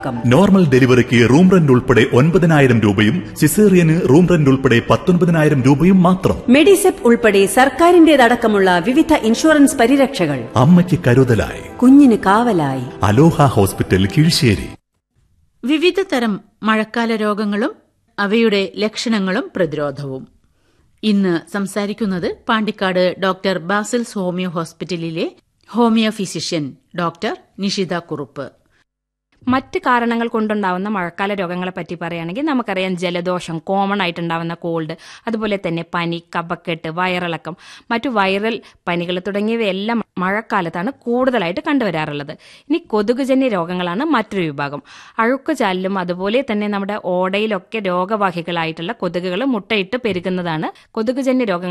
normal ഡെലിവറിക്ക് room rent ഉൾപ്പെടെ ഒൻപതിനായിരം രൂപയും സിസേറിയന് റൂം റെന്റ് ഉൾപ്പെടെ പത്തൊൻപതിനായിരം രൂപയും മാത്രം മെഡിസെപ്പ് ഉൾപ്പെടെ സർക്കാരിന്റേതടക്കമുള്ള വിവിധ ഇൻഷുറൻസ് പരിരക്ഷകൾ അമ്മയ്ക്ക് കരുതലായി കുഞ്ഞിന് കാവലായി അലോഹ ഹോസ്പിറ്റൽ കീഴ്ശേരി വിവിധ തരം മഴക്കാല രോഗങ്ങളും അവയുടെ ലക്ഷണങ്ങളും പ്രതിരോധവും ഇന്ന് സംസാരിക്കുന്നത് പാണ്ടിക്കാട് ഡോക്ടർ ബാസിൽസ് ഹോമിയോ ഹോസ്പിറ്റലിലെ homeo physician doctor Nishitha Kurup മറ്റ് കാരണങ്ങൾ കൊണ്ടുണ്ടാവുന്ന മഴക്കാല രോഗങ്ങളെ പറ്റി പറയുകയാണെങ്കിൽ നമുക്കറിയാം ജലദോഷം കോമൺ ആയിട്ടുണ്ടാവുന്ന കോൾഡ് അതുപോലെ തന്നെ പനി കഫക്കെട്ട് വയറിളക്കം മറ്റു വൈറൽ പനികൾ തുടങ്ങിയവയെല്ലാം മഴക്കാലത്താണ് കൂടുതലായിട്ട് കണ്ടുവരാറുള്ളത് ഇനി കൊതുകുജന്യ രോഗങ്ങളാണ് മറ്റൊരു വിഭാഗം അഴുക്കുചാലിലും അതുപോലെ തന്നെ നമ്മുടെ ഓടയിലൊക്കെ രോഗവാഹികളായിട്ടുള്ള കൊതുകുകൾ മുട്ടയിട്ട് പെരുകുന്നതാണ് കൊതുകുജന്യ രോഗങ്ങൾ